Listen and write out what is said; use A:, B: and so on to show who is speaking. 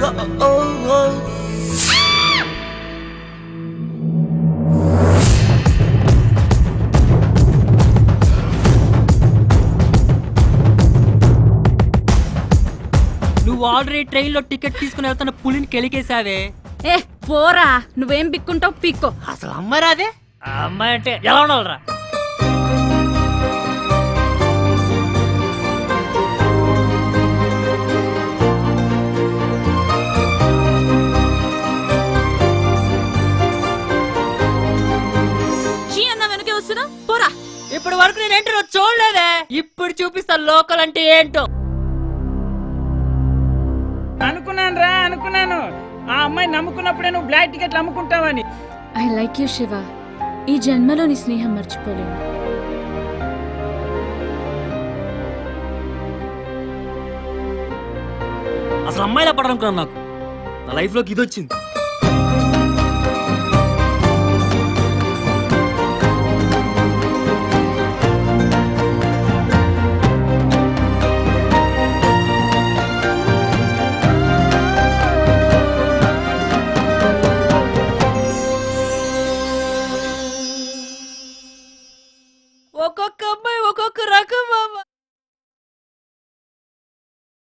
A: నువ్వు already train లో ticket తీసుకుని వెళ్తున్న పులిని కెలికేసావే
B: ఏ పోరా నువ్వేం పిక్కుంటావు పిక్కో
A: అసలు అమ్మాయి రాదే ఆ అమ్మాయి అంటే ఎలా ఉండాలరా
B: చీ అన్న వెనకే వస్తున్నా పోరా
A: ఇప్పటి వరకు నేను ఏంటో చూడలేదే ఇప్పుడు చూపిస్తా లోకల్ అంటే ఏంటో
C: అనుకున్నాను రా అనుకున్నాను ఆ అమ్మాయి నమ్ముకున్నప్పుడే నువ్వు బ్లాక్ టికెట్లు అమ్ముకుంటావని
B: ఐ లైక్ యూ శివ ఈ జన్మలో నీ స్నేహం మర్చిపోలేను
A: అసలు అమ్మాయిలా పడాలనుకున్నాను నాకు నా లైఫ్ లోకి ఇది వచ్చింది